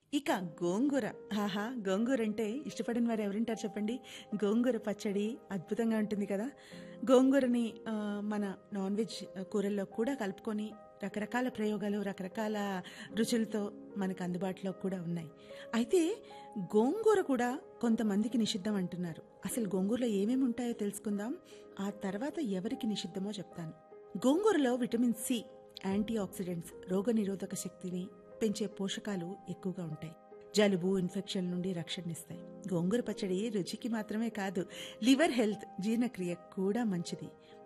ఇక గోంగూర ఆహా గోంగూర అంటే ఇష్టపడిన వారు ఎవరుంటారు చెప్పండి గోంగూర పచ్చడి అద్భుతంగా ఉంటుంది కదా గోంగూరని ఆ, మన నాన్ వెజ్ కూరల్లో కూడా కలుపుకొని రకరకాల ప్రయోగాలు రకరకాల రుచులతో మనకు అందుబాటులో కూడా ఉన్నాయి అయితే గోంగూర కూడా కొంతమందికి నిషిద్ధం అంటున్నారు అసలు గోంగూరలో ఏమేమి ఉంటాయో తెలుసుకుందాం ఆ తర్వాత ఎవరికి నిషిద్ధమో చెప్తాను గోంగూరలో విటమిన్ సి యాంటీ ఆక్సిడెంట్స్ రోగనిరోధక శక్తిని పెంచే పోషకాలు ఎక్కువగా ఉంటాయి జలుబు ఇన్ఫెక్షన్ నుండి రక్షణనిస్తాయి గోంగూర పచ్చడి రుచికి మాత్రమే కాదు లివర్ హెల్త్ జీర్ణక్రియ కూడా మంచిది